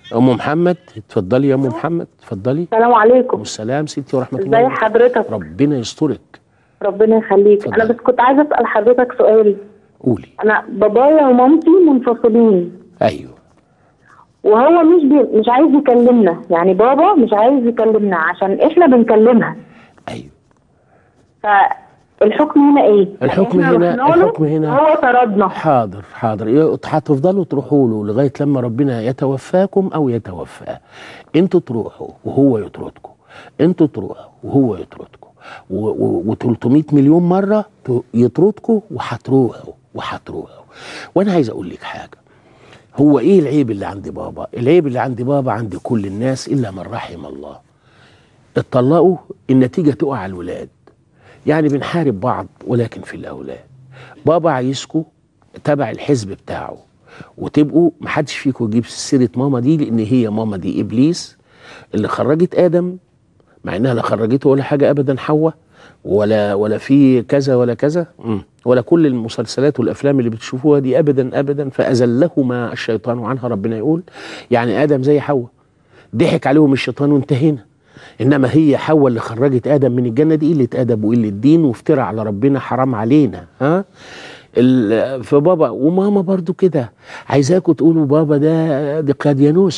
ام محمد اتفضلي يا ام محمد اتفضلي السلام عليكم والسلام ستي ورحمه الله ازي وبركاته. حضرتك ربنا يسترك ربنا يخليك اتفضل. انا بس كنت عايزه اسال حضرتك سؤال قولي انا بابايا ومامتي منفصلين ايوه وهو مش بي... مش عايز يكلمنا يعني بابا مش عايز يكلمنا عشان احنا بنكلمها ايوه فالحكم هنا ايه الحكم يعني إحنا هنا- رحنا له الحكم هنا- هو طردنا حاضر حاضر إيه، هتفضلوا تروحوا له لغايه لما ربنا يتوفاكم او يتوفاه انتوا تروحوا وهو يطردكم انتوا تروحوا وهو يطردكم و300 مليون مره ت- يطردكم وهتروحوا وهتروحوا وانا عايز اقول لك حاجه هو ايه العيب اللي عند بابا العيب اللي عند بابا عند كل الناس الا من رحم الله اتطلقوا النتيجه تقع على الولاد يعني بنحارب بعض ولكن في الاولاد بابا عايزكم تبع الحزب بتاعه وتبقوا محدش فيكم يجيب سيره ماما دي لان هي ماما دي ابليس اللي خرجت ادم مع انها لا خرجته ولا حاجه ابدا حواء ولا ولا في كذا ولا كذا مم. ولا كل المسلسلات والافلام اللي بتشوفوها دي ابدا ابدا فازلهما الشيطان عنها ربنا يقول يعني ادم زي حواء ضحك عليهم الشيطان وانتهينا انما هي حواء اللي خرجت ادم من الجنه دي قله ادب وقله دين وافترى على ربنا حرام علينا ها ال- فبابا وماما برضو كده عايزاكم تقولوا بابا ده ده قاديانوس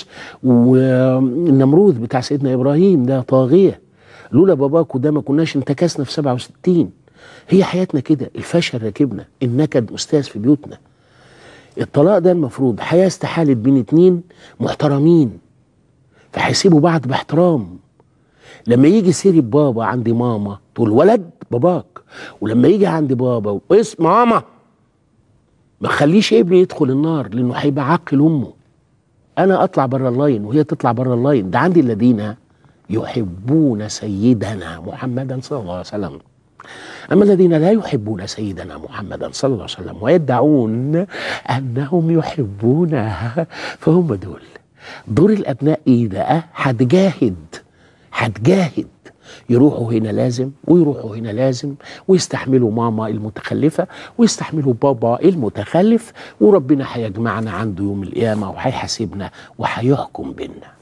والنمرود بتاع سيدنا ابراهيم ده طاغيه لولا باباكوا ده ما كناش انتكسنا في 67 هي حياتنا كده الفشل راكبنا النكد استاذ في بيوتنا الطلاق ده المفروض حياه استحالت بين اتنين محترمين فهيسيبوا بعض باحترام لما يجي سيري بابا عند ماما تقول ولد باباك ولما يجي عند بابا اسم ماما ما خليش ابني يدخل النار لانه هيبقى عقل امه انا اطلع بره اللاين وهي تطلع بره اللاين ده عندي الذين يحبون سيدنا محمدا صلى الله عليه وسلم اما الذين لا يحبون سيدنا محمدا صلى الله عليه وسلم ويدعون انهم يحبونه فهم دول دور الابناء ايه ده هتجاهد هتجاهد يروحوا هنا لازم ويروحوا هنا لازم ويستحملوا ماما المتخلفة ويستحملوا بابا المتخلف وربنا هيجمعنا عنده يوم القيامة وهيحاسبنا وهيحكم بينا